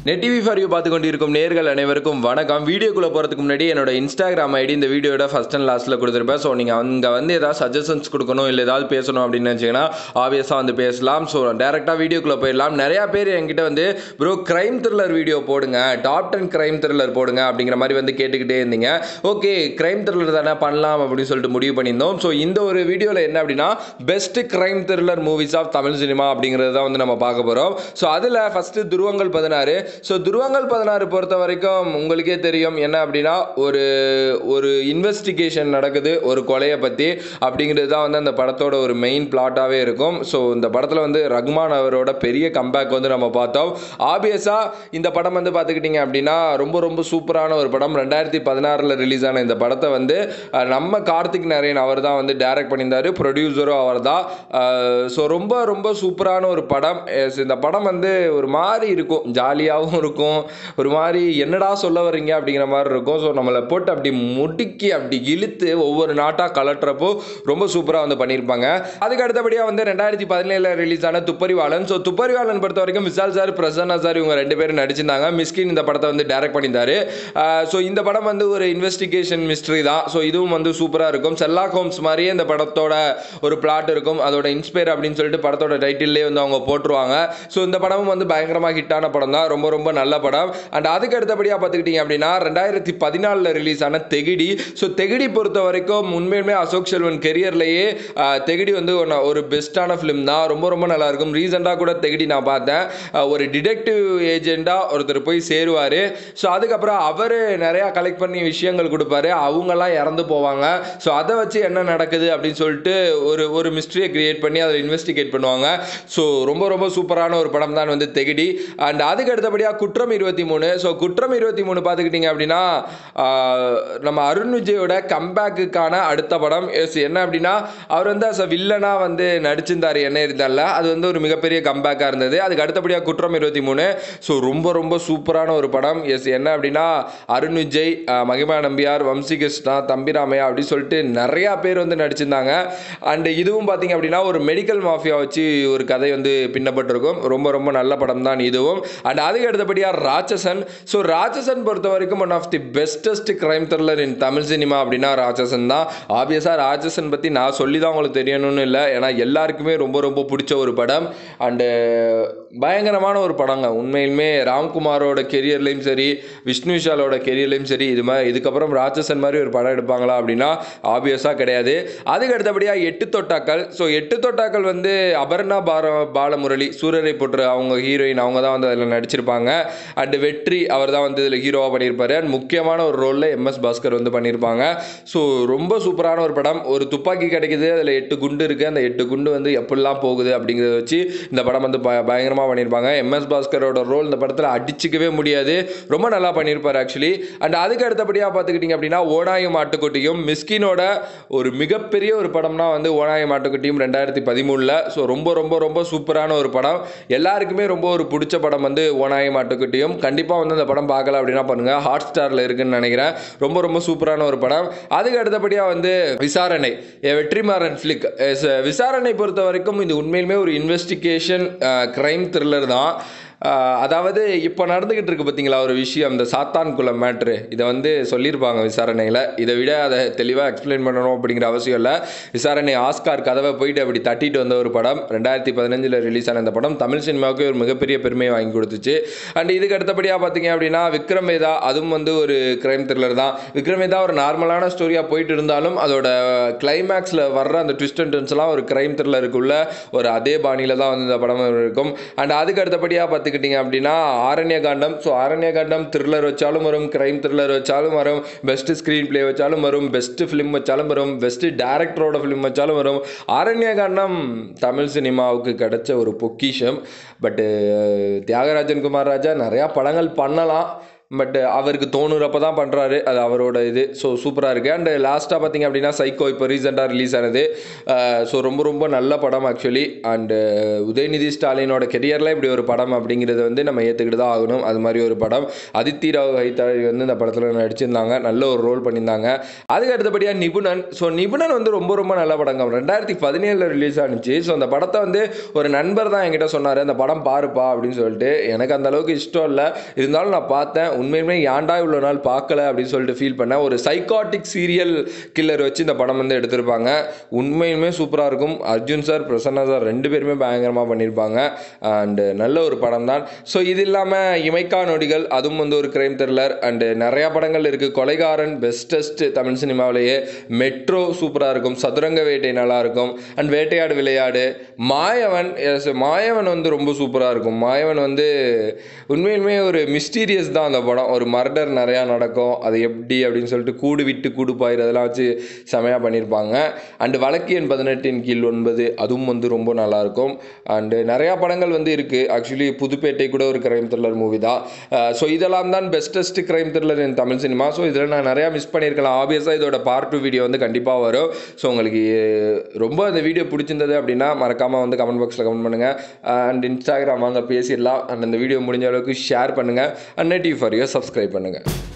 net TV for you பார்த்து கொண்டிருக்கும் நேர்கள் அனைவருக்கும் வணக்கம் வீடியோக்குள்ளே போகிறதுக்கு முன்னாடி என்னோட இன்ஸ்டாகிராம் ஐடி இந்த வீடியோட ஃபஸ்ட் அண்ட் லாஸ்ட்டில் கொடுத்துருப்பேன் ஸோ நீங்கள் அங்கே வந்து ஏதாவது சஜஷன்ஸ் கொடுக்கணும் இல்லை ஏதாவது பேசணும் அப்படின்னு நினச்சிங்கன்னா ஆப்வியஸாக வந்து பேசலாம் ஸோ டேரெக்டாக வீடியோக்குள்ளே போயிடலாம் நிறையா பேர் என்கிட்ட வந்து ப்ரோ க்ரைம் த்ரில்லர் வீடியோ போடுங்க டாப் டென் க்ரைம் த்ரில்லர் போடுங்க அப்படிங்கிற மாதிரி வந்து கேட்டுக்கிட்டே இருந்தீங்க ஓகே க்ரைம் த்ரில்லர் தானே பண்ணலாம் அப்படின்னு சொல்லிட்டு முடிவு பண்ணியிருந்தோம் ஸோ இந்த ஒரு வீடியோவில் என்ன அப்படின்னா best crime thriller movies of Tamil cinema அப்படிங்கிறது தான் வந்து நம்ம பார்க்க போகிறோம் ஸோ அதில் ஃபஸ்ட்டு துருவங்கள் பதினாறு ஸோ துருவங்கள் பதினாறு பொறுத்த வரைக்கும் உங்களுக்கே தெரியும் என்ன அப்படின்னா ஒரு ஒரு இன்வெஸ்டிகேஷன் நடக்குது ஒரு கொலையை பற்றி அப்படிங்கிறது தான் வந்து அந்த படத்தோட ஒரு மெயின் பிளாட்டாகவே இருக்கும் ஸோ இந்த படத்தில் வந்து ரகுமான் அவரோட பெரிய கம்பேக் வந்து நம்ம பார்த்தோம் ஆப்வியஸாக இந்த படம் வந்து பார்த்துக்கிட்டிங்க அப்படின்னா ரொம்ப ரொம்ப சூப்பரான ஒரு படம் ரெண்டாயிரத்தி பதினாறில் ரிலீஸ் ஆன இந்த படத்தை வந்து அஹ், நம்ம கார்த்திக் நரேன் அவர் தான் வந்து டைரக்ட் பண்ணியிருந்தார் ப்ரொடியூசரும் அவர் தான் ஸோ ரொம்ப ரொம்ப சூப்பரான ஒரு படம் Yes, இந்த படம் வந்து ஒரு மாதிரி இருக்கும் ஜாலியாகவும் இருக்கும் ஒரு மாதிரி என்னடா சொல்ல வர்றீங்க அப்படிங்கிற மாதிரி இருக்கும் ஸோ நம்மளை போட்டு அப்படி முடுக்கி அப்படி இழுத்து ஒவ்வொரு நாட்டாக கலட்டுறப்போ ரொம்ப சூப்பராக வந்து பண்ணியிருப்பாங்க அதுக்கு அடுத்தபடியாக வந்து ரெண்டாயிரத்தி பதினேழில் ரிலீஸ் ஆன துப்பறிவாளன் ஸோ துப்பறிவாளன் பொறுத்த வரைக்கும் விசால் சார் பிரசன்னா சார் இவங்க ரெண்டு பேரும் நடிச்சிருந்தாங்க மிஸ்கின் இந்த படத்தை வந்து டைரக்ட் பண்ணியிருந்தாரு ஸோ இந்த படம் வந்து ஒரு இன்வெஸ்டிகேஷன் மிஸ்ட்ரி தான் ஸோ இதுவும் வந்து சூப்பராக இருக்கும் செல்லாக் ஹோம்ஸ் மாதிரியே இந்த படத்தோட ஒரு பிளாட் இருக்கும் அதோட இன்ஸ்பயர் அப்படின்னு சொல்லிட்டு படத்தோட டைட்டில்லே வந்து அவங்க போட்டுருவாங்க ஸோ இந்த படமும் வந்து பயங்கரமாக ஹிட்டான படம் தான் ரொம்ப ரொம்ப நல்ல படம் அண்ட் அதுக்கு அடுத்தபடியாக பார்த்துக்கிட்டிங்க அப்படின்னா ரெண்டாயிரத்தி பதினாலில் ரிலீஸ் ஆன தெகிடி ஸோ தெகிடி பொறுத்த வரைக்கும் உண்மையுமே அசோக் செல்வன் கெரியர்லேயே தெகிடி வந்து ஒன்று ஒரு பெஸ்ட்டான ஃபிலிம் தான் ரொம்ப ரொம்ப நல்லா இருக்கும் ரீசெண்டாக கூட தெகிடி நான் பார்த்தேன் அஹ், ஒரு டிடெக்டிவ் ஏஜெண்டாக ஒருத்தர் போய் சேருவார் ஸோ அதுக்கப்புறம் அவர் நிறையா கலெக்ட் பண்ணி விஷயங்கள் கொடுப்பாரு அவங்கெல்லாம் இறந்து போவாங்க ஸோ அதை வச்சு என்ன நடக்குது அப்படின்னு சொல்லிட்டு ஒரு ஒரு மிஸ்ட்ரியை கிரியேட் பண்ணி அதை இன்வெஸ்டிகேட் பண்ணுவாங்க ஸோ ரொம்ப ரொம்ப சூப்பரான ஒரு படம் தான் வந்து தெகிடி அண்ட் அதுக்கு அடுத்தபடியாக குற்றம் இருபத்தி மூணு ஸோ குற்றம் இருபத்தி மூணு பார்த்துக்கிட்டிங்க அப்படின்னா ஆஹ், நம்ம அருண் விஜயோட கம்பேக்குக்கான அடுத்த படம் எஸ் என்ன அப்படின்னா அவர் வந்து அஸ் அ வில்லனாக வந்து நடிச்சிருந்தார் என்ன இருந்தால அது வந்து ஒரு மிகப்பெரிய கம்பேக்காக இருந்தது அதுக்கு அடுத்தபடியாக குற்றம் இருபத்தி மூணு ஸோ ரொம்ப ரொம்ப சூப்பரான ஒரு படம் எஸ் என்ன அப்படின்னா அருண் விஜய் ஆஹ், மகிமா நம்பியார் வம்சி கிருஷ்ணா தம்பிராமையா அப்படி சொல்லிட்டு நிறையா பேர் வந்து நடிச்சிருந்தாங்க அண்ட் இதுவும் பார்த்தீங்க அப்படின்னா ஒரு மெடிக்கல் மாஃபியா வச்சு ஒரு கதை வந்து பின்னப்பட்டிருக்கும் ரொம்ப ரொம்ப நல்ல படம் தான் இதுவும் அண்ட் அதுக்கு அடுத்தபடியாக ராட்சசன் ஸோ ராட்சசன் பொறுத்த வரைக்கும் one of the bestest crime thriller in Tamil cinema அப்படின்னா ராட்சசன் தான் ஆப்வியஸாக ராட்சசன் பற்றி நான் சொல்லி தான் உங்களுக்கு தெரியணும்னு இல்லை ஏன்னா எல்லாருக்குமே ரொம்ப ரொம்ப பிடிச்ச ஒரு படம் அண்டு பயங்கரமான ஒரு படங்க உண்மையிலுமே ராம்குமாரோட கெரியர்லேயும் சரி விஷ்ணு விஷாலோட கெரியர்லேயும் சரி இது மாதிரி இதுக்கப்புறம் ராட்சசன் மாதிரி ஒரு படம் எடுப்பாங்களா அப்படின்னா ஆப்வியஸாக கிடையாது அதுக்கு அடுத்தபடியாக எட்டு தொட்டாக்கள் ஸோ எட்டு தொட்டாக்கள் வந்து அபர்ணா பார பாலமுரளி சூரரை போட்டு அவங்க ஹீரோயின் அவங்க தான் வந்து அதில் நடிச்சிருப்பாங்க அண்ட் வெற்றி அவர் தான் வந்து இதில் ஹீரோவாக பண்ணியிருப்பாரு அண்ட் முக்கியமான ஒரு ரோலில் எம்எஸ் பாஸ்கர் வந்து பண்ணியிருப்பாங்க ஸோ ரொம்ப சூப்பரான ஒரு படம் ஒரு துப்பாக்கி கிடைக்குது அதில் எட்டு குண்டு இருக்குது அந்த எட்டு குண்டு வந்து எப்படிலாம் போகுது அப்படிங்கிறத வச்சு இந்த படம் வந்து ப பயங்கரமாக பண்ணியிருப்பாங்க எம்எஸ் பாஸ்கரோட ரோல் இந்த படத்தில் அடிச்சிக்கவே முடியாது ரொம்ப நல்லா பண்ணியிருப்பார் ஆக்சுவலி அண்ட் அதுக்கு அடுத்தபடியாக பார்த்துக்கிட்டிங்க அப்படின்னா ஓனாயும் ஆட்டுக்குட்டியும் மிஸ்கினோட ஒரு மிகப்பெரிய ஒரு படம்னா வந்து ஓனாயும் ஆட்டுக்குட்டியும் ரெண்டாயிரத்தி பதிமூணில் ஸோ ரொம்ப ரொம்ப ரொம்ப சூப்பரான ஒரு படம் எல்லாருக்குமே ரொம்ப ஒரு பிடிச்ச படம் வந்து ஓனாயும் ஆட்டுக்குட்டியும் கண்டிப்பாக வந்து அந்த படம் பார்க்கல அப்படின்னா பண்ணுங்கள் ஹாட் ஸ்டாரில் இருக்குன்னு நினைக்கிறேன் ரொம்ப ரொம்ப சூப்பரான ஒரு படம் அதுக்கு அடுத்தபடியாக வந்து விசாரணை எ வெற்றிமாறன் ஃபிளிக் விசாரணை பொறுத்த வரைக்கும் இது உண்மையிலுமே ஒரு இன்வெஸ்டிகேஷன் க்ரைம் த்ரில்லர் தான் ஆஹ் அதாவது இப்போ நடந்துக்கிட்டு இருக்கு பார்த்தீங்களா ஒரு விஷயம் இந்த சாத்தான் குளம் மேட்ரு இதை வந்து சொல்லியிருப்பாங்க விசாரணையில் இதை விட அதை தெளிவாக எக்ஸ்பிளைன் பண்ணணும் அப்படிங்கிற அவசியம் இல்லை விசாரணை ஆஸ்கார் கதவை போயிட்டு அப்படி தட்டிட்டு வந்த ஒரு படம் ரெண்டாயிரத்தி பதினஞ்சில் ரிலீஸ் ஆன இந்த படம் தமிழ் சினிமாவுக்கு ஒரு மிகப்பெரிய பெருமையை வாங்கி கொடுத்துச்சு அண்ட் இதுக்கு அடுத்தபடியாக பார்த்தீங்க அப்படின்னா விக்ரம் வேதா அதுவும் வந்து ஒரு கிரைம் த்ரில்லர் தான் விக்ரம் வேதா ஒரு நார்மலான ஸ்டோரியாக போயிட்டு இருந்தாலும் அதோட கிளைமேக்ஸில் வர்ற அந்த ட்விஸ்ட் அண்ட் டர்ன்ஸ்லாம் ஒரு கிரைம் த்ரில்லருக்குள்ள ஒரு அதே பாணியில் தான் வந்து இந்த படம் இருக்கும் அண்ட் அதுக்கு அடுத்தபடியாக பார்த்துக்கிட்டிங்க அப்படின்னா ஆரண்ய காண்டம் ஸோ ஆரண்ய காண்டம் த்ரில்லர் வச்சாலும் வரும் கிரைம் த்ரில்லர் வச்சாலும் வரும் பெஸ்ட் ஸ்க்ரீன் ப்ளே வச்சாலும் வரும் பெஸ்ட் ஃபிலிம் வச்சாலும் வரும் பெஸ்ட் டேரக்டரோட ஃபிலிம் வச்சாலும் வரும் ஆரண்ய காண்டம் தமிழ் சினிமாவுக்கு கிடைச்ச ஒரு பொக்கிஷம் பட்டு தியாகராஜன் குமார் ராஜா நிறையா படங்கள் பண்ணலாம் பட் அவருக்கு தோணுறப்ப தான் பண்ணுறாரு அது அவரோட இது ஸோ சூப்பராக இருக்குது அண்ட் லாஸ்ட்டாக பார்த்தீங்க அப்படின்னா சைக்கோ இப்போ ரீசெண்டாக ரிலீஸ் ஆனது ஸோ ரொம்ப ரொம்ப நல்ல படம் ஆக்சுவலி அண்டு உதயநிதி ஸ்டாலினோட கெரியரில் இப்படி ஒரு படம் அப்படிங்கிறத வந்து நம்ம ஏற்றுக்கிட்டு தான் ஆகணும் அது மாதிரி ஒரு படம் அதித்தி ராவ் ஹைத்தாரி வந்து இந்த படத்தில் நடிச்சிருந்தாங்க நல்ல ஒரு ரோல் பண்ணியிருந்தாங்க அதுக்கு அடுத்தபடியாக நிபுணன் ஸோ நிபுணன் வந்து ரொம்ப ரொம்ப நல்ல படங்க ரெண்டாயிரத்தி பதினேழில் ரிலீஸ் ஆனிச்சு ஸோ அந்த படத்தை வந்து ஒரு நண்பர் தான் என்கிட்ட சொன்னார் அந்த படம் பாருப்பா அப்படின்னு சொல்லிட்டு எனக்கு அந்த அளவுக்கு இஷ்டம் இல்லை இருந்தாலும் நான் பார்த்தேன் உண்மையுமே ஏன்டா இவ்வளோ நாள் பார்க்கல அப்படின்னு சொல்லிட்டு ஃபீல் பண்ணேன் ஒரு சைக்காட்டிக் சீரியல் கில்லர் வச்சு இந்த படம் வந்து எடுத்திருப்பாங்க உண்மையுமே சூப்பராக இருக்கும் அர்ஜுன் சார் பிரசன்னா சார் ரெண்டு பேருமே பயங்கரமாக பண்ணியிருப்பாங்க அண்டு நல்ல ஒரு படம் தான் ஸோ இது இல்லாமல் இமைக்கா நொடிகள் அதுவும் வந்து ஒரு கிரைம் த்ரில்லர் அண்டு நிறையா படங்கள் இருக்குது கொலைகாரன் பெஸ்டஸ்ட் தமிழ் சினிமாவிலேயே மெட்ரோ சூப்பராக இருக்கும் சதுரங்க வேட்டை நல்லா இருக்கும் அண்ட் வேட்டையாடு விளையாடு மாயவன் எஸ் மாயவன் வந்து ரொம்ப சூப்பராக இருக்கும் மாயவன் வந்து உண்மையிலுமே ஒரு மிஸ்டீரியஸ் தான் அந்த படம் ஒரு மர்டர் நிறையா நடக்கும் அது எப்படி அப்படின்னு சொல்லிட்டு கூடு விட்டு கூடு பாயிரு அதெல்லாம் வச்சு செமையாக பண்ணியிருப்பாங்க அண்டு வழக்கியன் பதினெட்டின் கீழ் ஒன்பது அதுவும் வந்து ரொம்ப நல்லாயிருக்கும் அண்டு நிறையா படங்கள் வந்து இருக்குது ஆக்சுவலி புதுப்பேட்டை கூட ஒரு கிரைம் த்ரில்லர் மூவி தான் ஸோ இதெல்லாம் தான் bestest crime thriller in Tamil cinema so இதில் நான் நிறையா மிஸ் பண்ணியிருக்கலாம் ஆப்வியஸாக இதோட பார்ட் டூ வீடியோ வந்து கண்டிப்பாக வரும் ஸோ உங்களுக்கு ரொம்ப இந்த வீடியோ பிடிச்சிருந்தது அப்படின்னா மறக்காமல் வந்து கமெண்ட் பாக்ஸில் கமெண்ட் பண்ணுங்கள் அண்ட் இன்ஸ்டாகிராம் வாங்க பேசிடலாம் அண்ட் இந்த வீடியோ முடிஞ்ச அளவுக்கு ஷேர் பண்ணுங்கள் and native for you subscribe பண்ணுங்கள்